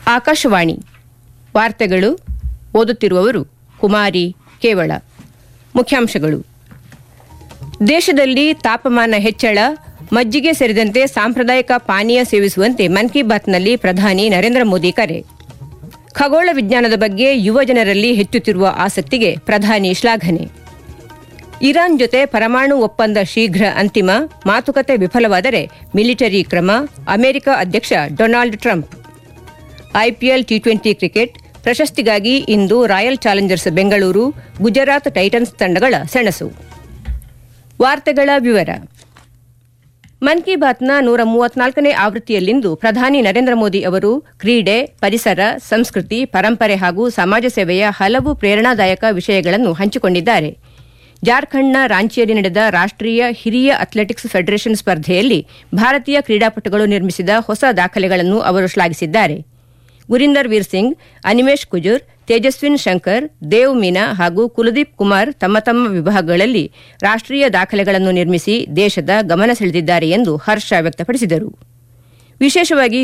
ಆಕಾಶವಾಣಿ ವಾರ್ತೆಗಳು ಓದುತ್ತಿರುವವರು ಕುಮಾರಿ ಕೇವಳ ಮುಖ್ಯಾಂಶಗಳು ದೇಶದಲ್ಲಿ ತಾಪಮಾನ ಹೆಚ್ಚಳ ಮಜ್ಜಿಗೆ ಸೇರಿದಂತೆ ಸಾಂಪ್ರದಾಯಿಕ ಪಾನೀಯ ಸೇವಿಸುವಂತೆ ಮನ್ ಕಿ ಬಾತ್ನಲ್ಲಿ ಪ್ರಧಾನಿ ನರೇಂದ್ರ ಮೋದಿ ಕರೆ ಖಗೋಳ ವಿಜ್ಞಾನದ ಬಗ್ಗೆ ಯುವ ಜನರಲ್ಲಿ ಹೆಚ್ಚುತ್ತಿರುವ ಆಸಕ್ತಿಗೆ ಪ್ರಧಾನಿ ಶ್ಲಾಘನೆ ಇರಾನ್ ಜೊತೆ ಪರಮಾಣು ಒಪ್ಪಂದ ಶೀಘ್ರ ಅಂತಿಮ ಮಾತುಕತೆ ವಿಫಲವಾದರೆ ಮಿಲಿಟರಿ ಕ್ರಮ ಅಮೆರಿಕ ಅಧ್ಯಕ್ಷ Donald Trump IPL T twenty cricket ಪ್ರಶಸ್ತಿಗಾಗಿ ಇಂದು Royal Challengers Bengaluru Gujarat Titans ತಂಡಗಳ ಸೆಣಸು ವಾರ್ತೆಗಳ ವಿವರ ಮನ್ ಕಿ ಬಾತ್ನ ನೂರ ಮೂವತ್ನಾಲ್ಕನೇ ಆವೃತ್ತಿಯಲ್ಲಿಂದು ಪ್ರಧಾನಿ ನರೇಂದ್ರ ಮೋದಿ ಅವರು ಕ್ರೀಡೆ ಪರಿಸರ ಸಂಸ್ಕೃತಿ ಪರಂಪರೆ ಹಾಗೂ ಸಮಾಜ ಸೇವೆಯ ಹಲವು ಪ್ರೇರಣಾದಾಯಕ ವಿಷಯಗಳನ್ನು ಹಂಚಿಕೊಂಡಿದ್ದಾರೆ ಜಾರ್ಖಂಡ್ನ ರಾಂಚಿಯಲ್ಲಿ ನಡೆದ ರಾಷ್ಟೀಯ ಹಿರಿಯ ಅಥ್ಲೆಟಿಕ್ಸ್ ಫೆಡರೇಷನ್ ಸ್ಪರ್ಧೆಯಲ್ಲಿ ಭಾರತೀಯ ಕ್ರೀಡಾಪಟುಗಳು ನಿರ್ಮಿಸಿದ ಹೊಸ ದಾಖಲೆಗಳನ್ನು ಅವರು ಶ್ಲಾಘಿಸಿದ್ದಾರೆ ಗುರಿಂದರ್ ವೀರ್ ಸಿಂಗ್ ಅನಿಮೇಶ್ ಕುಜುರ್ ತೇಜಸ್ವಿನ್ ಶಂಕರ್ ದೇವ್ ಮೀನಾ ಹಾಗೂ ಕುಲದೀಪ್ ಕುಮಾರ್ ತಮ್ಮ ತಮ್ಮ ವಿಭಾಗಗಳಲ್ಲಿ ರಾಷ್ಟೀಯ ದಾಖಲೆಗಳನ್ನು ನಿರ್ಮಿಸಿ ದೇಶದ ಗಮನ ಸೆಳೆದಿದ್ದಾರೆ ಎಂದು ಹರ್ಷ ವ್ಯಕ್ತಪಡಿಸಿದರು ವಿಶೇಷವಾಗಿ